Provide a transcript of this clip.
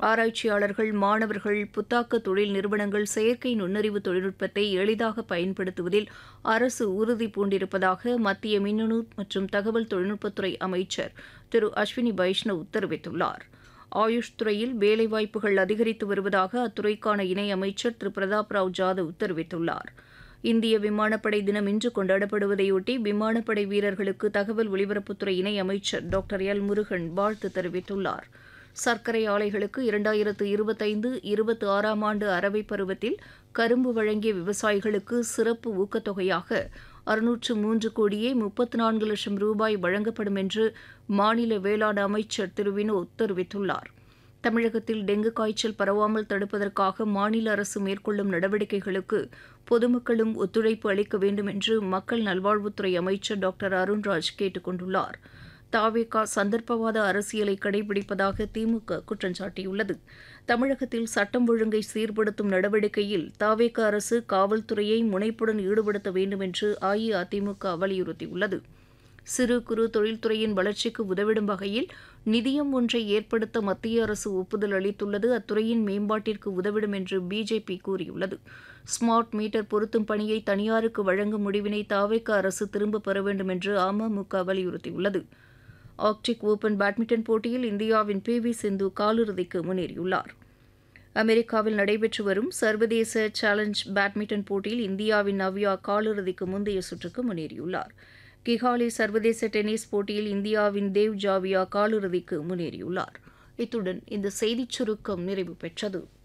ஆராய்ச்சியாளர்கள் மாணவர்கள் புத்தாக்க தொழில் நிறுவனங்கள் செயற்கை நுண்ணறிவு தொழில்நுட்பத்தை எளிதாக பயன்படுத்துவதில் அரசு உறுதி பூண்டிருப்பதாக மத்திய மின்னணு மற்றும் தகவல் தொழில்நுட்பத்துறை அமைச்சர் திரு அஸ்வினி வைஷ்ணவ் தெரிவித்துள்ளார் ஆயுஷ் துறையில் வேலைவாய்ப்புகள் அதிகரித்து வருவதாக அத்துறைக்கான இணை அமைச்சர் திரு பிரதாப் ராவ் ஜாதவ் தெரிவித்துள்ளார் இந்திய விமானப்படை தினம் இன்று கொண்டாடப்படுவதையொட்டி விமானப்படை வீரர்களுக்கு தகவல் ஒலிபரப்புத்துறை இணை அமைச்சர் டாக்டர் எல் முருகன் வாழ்த்து தெரிவித்துள்ளார் சர்க்கரை ஆலைகளுக்கு இரண்டாயிரத்து இருபத்தைந்து இருபத்தி ஆறாம் ஆண்டு அரவை பருவத்தில் கரும்பு வழங்கிய விவசாயிகளுக்கு சிறப்பு ஊக்கத்தொகையாக அறுநூற்று மூன்று கோடியே முப்பத்து நான்கு லட்சம் ரூபாய் வழங்கப்படும் என்று மாநில வேளாண் அமைச்சர் திரு வினோத் தெரிவித்துள்ளார் தமிழகத்தில் டெங்கு காய்ச்சல் பரவாமல் தடுப்பதற்காக மாநில அரசு மேற்கொள்ளும் நடவடிக்கைகளுக்கு பொதுமக்களும் ஒத்துழைப்பு அளிக்க வேண்டும் என்று மக்கள் நல்வாழ்வுத்துறை அமைச்சர் டாக்டர் அருண்ராஜ் கேட்டுக் கொண்டுள்ளார் தாவேகா சந்தர்ப்பவாத அரசியலை கடைபிடிப்பதாக திமுக குற்றம் சாட்டியுள்ளது தமிழகத்தில் சட்டம் ஒழுங்கை சீர்படுத்தும் நடவடிக்கையில் தாவேக அரசு காவல்துறையை முனைப்புடன் ஈடுபடுத்த வேண்டும் என்று அஇஅதிமுக வலியுறுத்தியுள்ளது சிறு குறு தொழில்துறையின் வளர்ச்சிக்கு உதவிடும் வகையில் நிதியம் ஒன்றை ஏற்படுத்த மத்திய அரசு ஒப்புதல் அளித்துள்ளது அத்துறையின் மேம்பாட்டிற்கு உதவிடும் என்று பிஜேபி கூறியுள்ளது ஸ்மார்ட் மீட்டர் பொருத்தும் பணியை தனியாருக்கு வழங்கும் முடிவினை தாவேக அரசு திரும்பப் பெற வேண்டும் என்று அமமுக வலியுறுத்தியுள்ளது ஆர்க்டிக் ஓபன் பேட்மிண்டன் போட்டியில் இந்தியாவின் பி வி சிந்து காலிறுதிக்கு முன்னேறியுள்ளார் அமெரிக்காவில் நடைபெற்று வரும் சர்வதேச சேலஞ்ச் பேட்மிண்டன் போட்டியில் இந்தியாவின் நவ்யா காலிறுதிக்கு முந்தைய சுற்றுக்கு முன்னேறியுள்ளார் கிகாலி சர்வதேச டென்னிஸ் போட்டியில் இந்தியாவின் தேவ் ஜாவியா காலிறுதிக்கு முன்னேறியுள்ளார் இத்துடன் இந்த செய்திச் சுருக்கம் நிறைவு பெற்றது